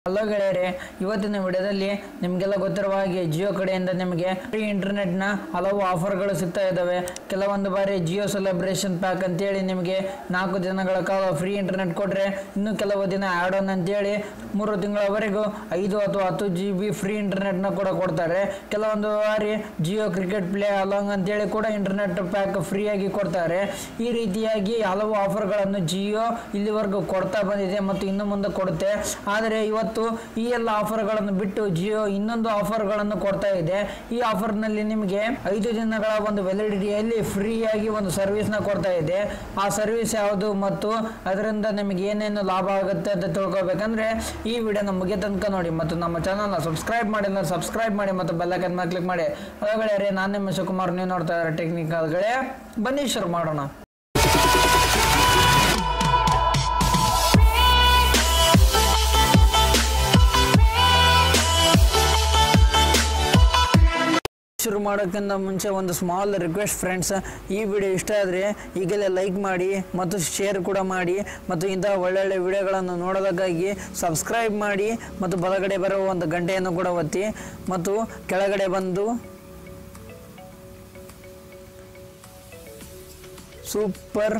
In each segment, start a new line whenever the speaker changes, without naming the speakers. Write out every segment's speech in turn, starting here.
Hello ಗೆಳೆಯರೆ ಇವತ್ತಿನ ವಿಡಿಯೋದಲ್ಲಿ ನಿಮಗೆಲ್ಲ ಗೊತ್ತಿರುವ ಹಾಗೆ ಜಿಯೋ ಕಡೆಯಿಂದ ನಿಮಗೆ ಫ್ರೀ ಇಂಟರ್ನೆಟ್ನ ಹಲವು ಆಫರ್ಗಳು ಸಿಗ್ತಾ ಇದ್ದಾವೆ ಕೆಲವೊಂದು ಬಾರಿ ಜಿಯೋ ಸೆಲೆಬ್ರೇಷನ್ ಪ್ಯಾಕ್ ಅಂತೇಳಿ ನಿಮಗೆ ನಾಲ್ಕು ದಿನಗಳ ಕಾಲ ಫ್ರೀ ಇಂಟರ್ನೆಟ್ ಕೊಟ್ಟರೆ ಇನ್ನು ಕೆಲವು ದಿನ ಆ್ಯಡ್ ಆನ್ ಅಂತೇಳಿ ಮೂರು ತಿಂಗಳವರೆಗೂ ಐದು ಅಥವಾ ಹತ್ತು ಜಿ ಬಿ ಫ್ರೀ ಇಂಟರ್ನೆಟ್ನ ಕೂಡ ಕೊಡ್ತಾರೆ ಕೆಲವೊಂದು ಬಾರಿ ಜಿಯೋ ಕ್ರಿಕೆಟ್ ಪ್ಲೇ ಅಲಾಂಗ್ ಅಂತೇಳಿ ಕೂಡ ಇಂಟರ್ನೆಟ್ ಪ್ಯಾಕ್ ಫ್ರೀಯಾಗಿ ಕೊಡ್ತಾರೆ ಈ ರೀತಿಯಾಗಿ ಹಲವು ಆಫರ್ಗಳನ್ನು ಜಿಯೋ ಇಲ್ಲಿವರೆಗೂ ಕೊಡ್ತಾ ಬಂದಿದೆ ಮತ್ತು ಇನ್ನು ಮುಂದೆ ಕೊಡುತ್ತೆ ಆದರೆ ಇವತ್ತು ಈ ಎಲ್ಲ ಆಫರ್ಗಳನ್ನು ಬಿಟ್ಟು ಜಿಯೋ ಇನ್ನೊಂದು ಆಫರ್ಗಳನ್ನು ಕೊಡ್ತಾ ಇದೆ ಈ ಆಫರ್ನಲ್ಲಿ ನಿಮಗೆ ಐದು ದಿನಗಳ ಒಂದು ವ್ಯಾಲಿಡಿಟಿಯಲ್ಲಿ ಫ್ರೀಯಾಗಿ ಒಂದು ಸರ್ವಿಸ್ನ ಕೊಡ್ತಾ ಇದೆ ಆ ಸರ್ವಿಸ್ ಯಾವುದು ಮತ್ತು ಅದರಿಂದ ನಿಮಗೆ ಏನೇನು ಲಾಭ ಆಗುತ್ತೆ ಅಂತ ತಿಳ್ಕೊಬೇಕಂದ್ರೆ ಈ ವಿಡಿಯೋನ ಮುಗಿಯ ತನಕ ನೋಡಿ ಮತ್ತು ನಮ್ಮ ಚಾನಲ್ನ ಸಬ್ಸ್ಕ್ರೈಬ್ ಮಾಡಿಲ್ಲ ಸಬ್ಸ್ಕ್ರೈಬ್ ಮಾಡಿ ಮತ್ತು ಬೆಲ್ಲೈಕನ್ ಮೇಲೆ ಕ್ಲಿಕ್ ಮಾಡಿ ಅದಾಗಲೇ ನಾನು ನಿಮ್ಮ ಶಿವಕುಮಾರ್ ನೀವು ನೋಡ್ತಾ ಇದ್ದಾರೆ ಟೆಕ್ನಿಕಲ್ಗಳೇ ಬನ್ನಿ ಶುರು ಮಾಡೋಣ ಶುರು ಮಾಡೋಕ್ಕಿಂತ ಮುಂಚೆ ಒಂದು ಸ್ಮಾಲ್ ರಿಕ್ವೆಸ್ಟ್ ಫ್ರೆಂಡ್ಸ್ ಈ ವಿಡಿಯೋ ಇಷ್ಟ ಆದರೆ ಈಗಲೇ ಲೈಕ್ ಮಾಡಿ ಮತ್ತು ಶೇರ್ ಕೂಡ ಮಾಡಿ ಮತ್ತು ಇಂತಹ ಒಳ್ಳೊಳ್ಳೆ ವಿಡಿಯೋಗಳನ್ನು ನೋಡೋದಕ್ಕಾಗಿ ಸಬ್ಸ್ಕ್ರೈಬ್ ಮಾಡಿ ಮತ್ತು ಬಲಗಡೆ ಬರುವ ಒಂದು ಗಂಟೆಯನ್ನು ಕೂಡ ಒತ್ತಿ ಮತ್ತು ಕೆಳಗಡೆ ಬಂದು ಸೂಪರ್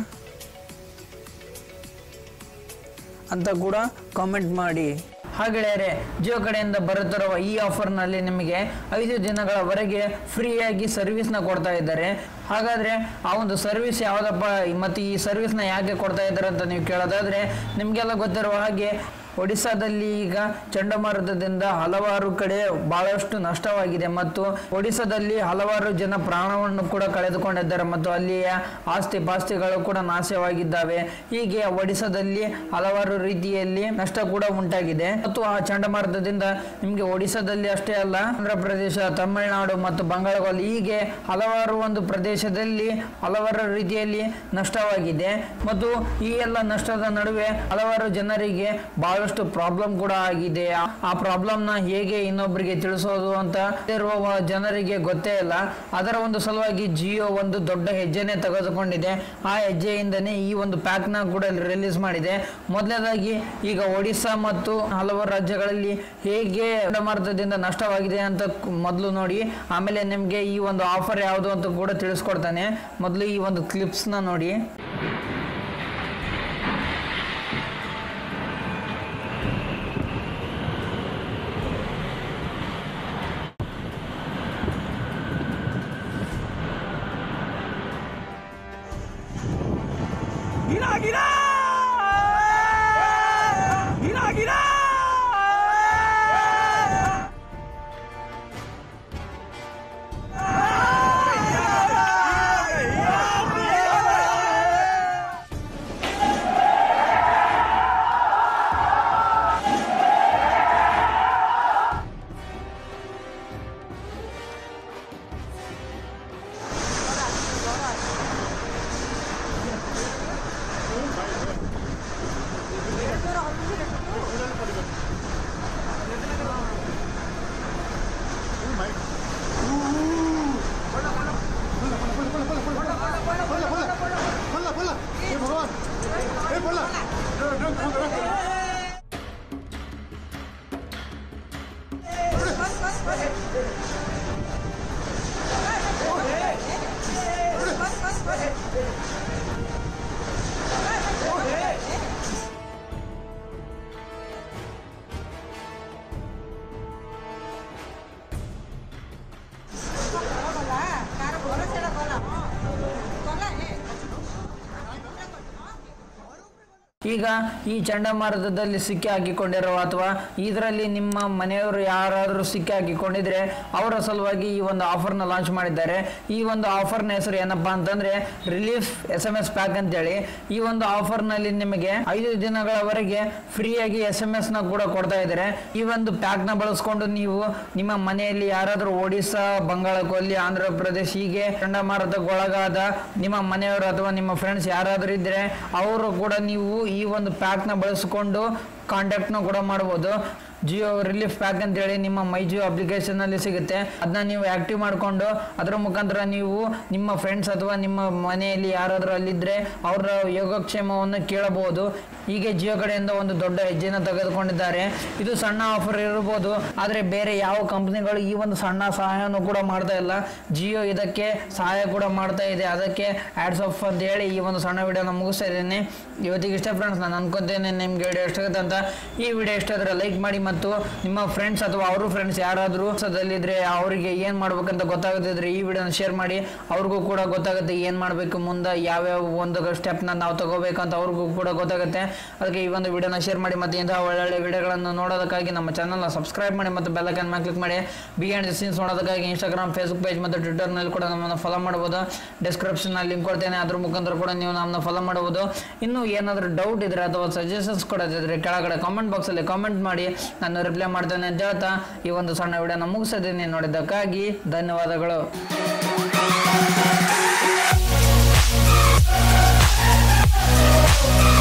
ಅಂತ ಕೂಡ ಕಾಮೆಂಟ್ ಮಾಡಿ ಹಾಗೆಳೆಯರೆ ಜಿಯೋ ಕಡೆಯಿಂದ ಬರುತ್ತಿರುವ ಈ ಆಫರ್ನಲ್ಲಿ ನಿಮಗೆ ಐದು ದಿನಗಳವರೆಗೆ ಫ್ರೀಯಾಗಿ ಸರ್ವಿಸ್ನ ಕೊಡ್ತಾ ಇದ್ದಾರೆ ಹಾಗಾದರೆ ಆ ಒಂದು ಸರ್ವಿಸ್ ಯಾವುದಪ್ಪ ಮತ್ತು ಈ ಸರ್ವಿಸ್ನ ಯಾಕೆ ಕೊಡ್ತಾ ಇದ್ದಾರೆ ಅಂತ ನೀವು ಕೇಳೋದಾದರೆ ನಿಮಗೆಲ್ಲ ಗೊತ್ತಿರುವ ಹಾಗೆ ಒಡಿಸ್ಸಾದಲ್ಲಿ ಈಗ ಚಂಡಮಾರುತದಿಂದ ಹಲವಾರು ಕಡೆ ಬಹಳಷ್ಟು ನಷ್ಟವಾಗಿದೆ ಮತ್ತು ಒಡಿಸ್ಸಾದಲ್ಲಿ ಹಲವಾರು ಜನ ಪ್ರಾಣವನ್ನು ಕೂಡ ಕಳೆದುಕೊಂಡಿದ್ದಾರೆ ಮತ್ತು ಅಲ್ಲಿಯ ಆಸ್ತಿ ಪಾಸ್ತಿಗಳು ಕೂಡ ನಾಶವಾಗಿದ್ದಾವೆ ಹೀಗೆ ಒಡಿಸ್ಸಾದಲ್ಲಿ ಹಲವಾರು ರೀತಿಯಲ್ಲಿ ನಷ್ಟ ಕೂಡ ಉಂಟಾಗಿದೆ ಮತ್ತು ಆ ಚಂಡಮಾರುತದಿಂದ ನಿಮಗೆ ಒಡಿಸ್ಸಾದಲ್ಲಿ ಅಷ್ಟೇ ಅಲ್ಲ ಆಂಧ್ರ ಪ್ರದೇಶ ತಮಿಳುನಾಡು ಮತ್ತು ಬಂಗಾಳದಲ್ಲಿ ಹೀಗೆ ಹಲವಾರು ಒಂದು ಪ್ರದೇಶದಲ್ಲಿ ಹಲವಾರು ರೀತಿಯಲ್ಲಿ ನಷ್ಟವಾಗಿದೆ ಮತ್ತು ಈ ಎಲ್ಲ ನಷ್ಟದ ನಡುವೆ ಹಲವಾರು ಜನರಿಗೆ ಬಹಳಷ್ಟು ಪ್ರಾಬ್ಲಮ್ ಕೂಡ ಆಗಿದೆ ಆ- ಆ ಪ್ರಾಬ್ಲಮ್ ನ ಹೇಗೆ ಇನ್ನೊಬ್ಬರಿಗೆ ತಿಳಿಸೋದು ಅಂತ ಇರುವ ಜನರಿಗೆ ಗೊತ್ತೇ ಇಲ್ಲ ಅದರ ಒಂದು ಸಲುವಾಗಿ ಜಿಯೋ ಒಂದು ದೊಡ್ಡ ಹೆಜ್ಜೆನೆ ತೆಗೆದುಕೊಂಡಿದೆ ಆ ಹೆಜ್ಜೆಯಿಂದನೇ ಈ ಒಂದು ಪ್ಯಾಕ್ ನ ಕೂಡ ರಿಲೀಸ್ ಮಾಡಿದೆ ಮೊದಲನೇದಾಗಿ ಈಗ ಒಡಿಸ್ಸಾ ಮತ್ತು ಹಲವಾರು ರಾಜ್ಯಗಳಲ್ಲಿ ಹೇಗೆ ಚಂಡಮಾರುತದಿಂದ ನಷ್ಟವಾಗಿದೆ ಅಂತ ಕ್- ಮೊದಲು ನೋಡಿ ಆಮೇಲೆ ನಿಮಗೆ ಈ ಒಂದು ಆಫರ್ ಯಾವುದು ಅಂತ ಕೂಡ ತಿಳಿಸ್ಕೊಡ್ತಾನೆ ಮೊದಲು ಈ ಒಂದು ಕ್ಲಿಪ್ಸ್ ನ ನೋಡಿ
gira, gira! gira, gira!
बोला बोला हे भगवान हे बोला ड्रम ड्रम ड्रम
ಈಗ ಈ ಚಂಡಮಾರುತದಲ್ಲಿ ಸಿಕ್ಕಿ ಹಾಕಿಕೊಂಡಿರುವ ಅಥವಾ ಇದರಲ್ಲಿ ನಿಮ್ಮ ಮನೆಯವರು ಯಾರಾದರೂ ಸಿಕ್ಕಿ ಹಾಕಿಕೊಂಡಿದ್ರೆ ಅವರ ಸಲುವಾಗಿ ಈ ಒಂದು ಆಫರ್ನ ಲಾಂಚ್ ಮಾಡಿದ್ದಾರೆ ಈ ಒಂದು ಆಫರ್ನ ಹೆಸರು ಏನಪ್ಪಾ ಅಂತಂದ್ರೆ relief S M S pack ಅಂತೇಳಿ ಈ ಒಂದು ಆಫರ್ನಲ್ಲಿ ನಿಮಗೆ ಐದು ದಿನಗಳವರೆಗೆ ಫ್ರೀಯಾಗಿ ಎಸ್ ಎಂ ಎಸ್ ನ ಕೂಡ ಕೊಡ್ತಾ ಇದ್ದಾರೆ ಈ ಒಂದು ಪ್ಯಾಕ್ ನ ಬಳಸ್ಕೊಂಡು ನೀವು ನಿಮ್ಮ ಮನೆಯಲ್ಲಿ ಯಾರಾದರೂ ಒಡಿಸ್ಸಾ ಬಂಗಾಳ ಕೊಲ್ಲಿ ಆಂಧ್ರ ಪ್ರದೇಶ್ ಹೀಗೆ ಚಂಡಮಾರುತಕ್ಕೊಳಗಾದ ನಿಮ್ಮ ಮನೆಯವರು ಅಥವಾ ನಿಮ್ಮ ಫ್ರೆಂಡ್ಸ್ ಯಾರಾದರೂ ಇದ್ರೆ ಅವರು ಕೂಡ ನೀವು ಈ ಒಂದು ಪ್ಯಾಕ್ನ ಬಳಸಿಕೊಂಡು ಕಾಂಟ್ಯಾಕ್ಟ್ನ ಕೂಡ ಮಾಡ್ಬೋದು ಜಿಯೋ ರಿಲೀಫ್ ಪ್ಯಾಕ್ ಅಂತೇಳಿ ನಿಮ್ಮ ಮೈ ಜಿಯೋ ಅಪ್ಲಿಕೇಶನಲ್ಲಿ ಸಿಗುತ್ತೆ ಅದನ್ನ ನೀವು ಆಕ್ಟಿವ್ ಮಾಡಿಕೊಂಡು ಅದರ ಮುಖಾಂತರ ನೀವು ನಿಮ್ಮ ಫ್ರೆಂಡ್ಸ್ ಅಥವಾ ನಿಮ್ಮ ಮನೆಯಲ್ಲಿ ಯಾರಾದರೂ ಅಲ್ಲಿದ್ದರೆ ಅವರ ಯೋಗಕ್ಷೇಮವನ್ನು ಕೇಳಬಹುದು ಹೀಗೆ ಜಿಯೋ ಕಡೆಯಿಂದ ಒಂದು ದೊಡ್ಡ ಹೆಜ್ಜೆಯನ್ನು ತೆಗೆದುಕೊಂಡಿದ್ದಾರೆ ಇದು ಸಣ್ಣ ಆಫರ್ ಇರಬಹುದು ಆದರೆ ಬೇರೆ ಯಾವ ಕಂಪ್ನಿಗಳು ಈ ಒಂದು ಸಣ್ಣ ಸಹಾಯವನ್ನು ಕೂಡ ಮಾಡ್ತಾ ಇಲ್ಲ ಜಿಯೋ ಇದಕ್ಕೆ ಸಹಾಯ ಕೂಡ ಮಾಡ್ತಾ ಇದೆ ಅದಕ್ಕೆ ಆ್ಯಡ್ಸ್ ಆಫ್ ಅಂತ ಹೇಳಿ ಈ ಒಂದು ಸಣ್ಣ ವಿಡಿಯೋನ ಮುಗಿಸ್ತಾ ಇದ್ದೀನಿ ಇವತ್ತಿಗೆ ಇಷ್ಟ ಫ್ರೆಂಡ್ಸ್ ನಾನು ಅನ್ಕೊಂತೇನೆ ನಿಮ್ಗೆ ವಿಡಿಯೋ ಇಷ್ಟ ಆಗುತ್ತೆ ಅಂತ ಈ ವಿಡಿಯೋ ಇಷ್ಟ ಆದರೆ ಲೈಕ್ ಮಾಡಿ ಮತ್ತು ನಿಮ್ಮ ಫ್ರೆಂಡ್ಸ್ ಅಥವಾ ಅವರು ಫ್ರೆಂಡ್ಸ್ ಯಾರಾದರೂ ಹೊಸದಲ್ಲಿದ್ರೆ ಅವರಿಗೆ ಏನು ಮಾಡ್ಬೇಕಂತ ಗೊತ್ತಾಗುತ್ತಿದ್ರೆ ಈ ವಿಡಿಯೋನ ಶೇರ್ ಮಾಡಿ ಅವ್ರಿಗೂ ಕೂಡ ಗೊತ್ತಾಗುತ್ತೆ ಏನು ಮಾಡಬೇಕು ಮುಂದೆ ಯಾವ್ಯಾವ ಒಂದು ಸ್ಟೆಪ್ನ ನಾವು ತಗೋಬೇಕಂತ ಅವ್ರಿಗೂ ಕೂಡ ಗೊತ್ತಾಗುತ್ತೆ ಅದಕ್ಕೆ ಈ ಒಂದು ವಿಡಿಯೋನ ಶೇರ್ ಮಾಡಿ ಮತ್ತು ಇಂತಹ ಒಳ್ಳೊಳ್ಳೆ ವಿಡಿಯೋಗಳನ್ನು ನೋಡೋದಕ್ಕಾಗಿ ನಮ್ಮ ಚಾನಲ್ನ ಸಬ್ಸ್ಕ್ರೈಬ್ ಮಾಡಿ ಮತ್ತು ಬೆಲ್ಲೈಕನ್ ಮೇಲೆ ಕ್ಲಿಕ್ ಮಾಡಿ ಬಿ ಆ್ಯಂಡ್ ಸೀನ್ಸ್ ನೋಡೋದಕ್ಕಾಗಿ ಇನ್ಸ್ಟಾಗ್ರಾಮ್ ಫೇಸ್ಬುಕ್ ಪೇಜ್ ಮತ್ತು ಟ್ವಿಟರ್ನಲ್ಲಿ ಕೂಡ ನಮ್ಮನ್ನು ಫಾಲೋ ಮಾಡ್ಬೋದು ಡಿಸ್ಕ್ರಿಪ್ಷನಲ್ಲಿ ಲಿಂಕ್ ಕೊಡ್ತೇನೆ ಅದ್ರ ಮುಖಾಂತರ ಕೂಡ ನೀವು ನಮ್ಮನ್ನ ಫಾಲೋ ಮಾಡ್ಬೋದು ಇನ್ನೂ ಏನಾದರೂ ಡೌಟ್ ಇದ್ರೆ ಅಥವಾ ಸಜೆಷನ್ಸ್ ಕೊಡೋದಿದ್ರೆ ಕೆಳಗಡೆ ಕಾಮೆಂಟ್ ಬಾಕ್ಸಲ್ಲಿ ಕಾಮೆಂಟ್ ಮಾಡಿ ನಾನು ರಿಪ್ಲೈ ಮಾಡ್ತೇನೆ ಅಂತ ಹೇಳ್ತಾ ಈ ಒಂದು ಸಣ್ಣ ವಿಡಿಯೋನ ಮುಗಿಸಿದ್ದೀನಿ ನೋಡಿದ್ದಕ್ಕಾಗಿ ಧನ್ಯವಾದಗಳು
Thank